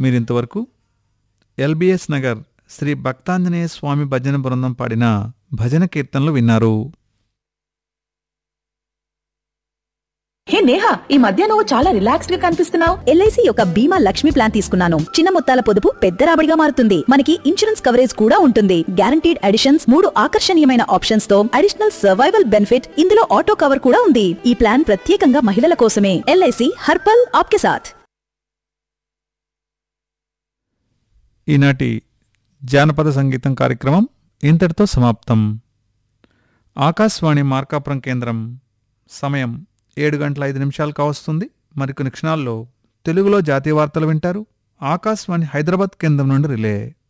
మీరింతవరకు ఎల్బిఎస్ నగర్ శ్రీ భక్తాంజనేయ స్వామి భజన బృందం పాడిన భజన కీర్తనలు విన్నారు హే నేహా ఈ మధ్య నువ్వు చాలా రిలాక్స్డ్ గా కనిపిస్తున్నావు ఎల్ఐసి యొక్క బీమా లక్ష్మి ప్లాన్ తీసుకున్నాను చిన్న మొత్తాల పొదుపు పెద్ద రాబడిగా మారుతుంది మనకి ఇన్సూరెన్స్ కవరేజ్ కూడా ఉంటుంది గ్యారంటీడ్ అడిషన్స్ మూడు ఆకర్షణీయమైన ఆప్షన్స్ తో అడిషనల్ సర్వైవల్ బెనిఫిట్ ఇందులో ఆటో కవర్ కూడా ఉంది ఈ ప్లాన్ ప్రత్యేకంగా మహిళల కోసమే ఎల్ఐసి హర్పల్ ఆప్కే సాథ్ ఈనాటి జానపద సంగీతం కార్యక్రమం ఇంతటితో సమాప్తం ఆకాశవాణి మార్కాపురం కేంద్రం సమయం ఏడు గంటల ఐదు నిమిషాలు కావస్తుంది మరికొన్ని క్షణాల్లో తెలుగులో జాతీయ వార్తలు వింటారు ఆకాశవాణి హైదరాబాద్ కేంద్రం నుండి రిలే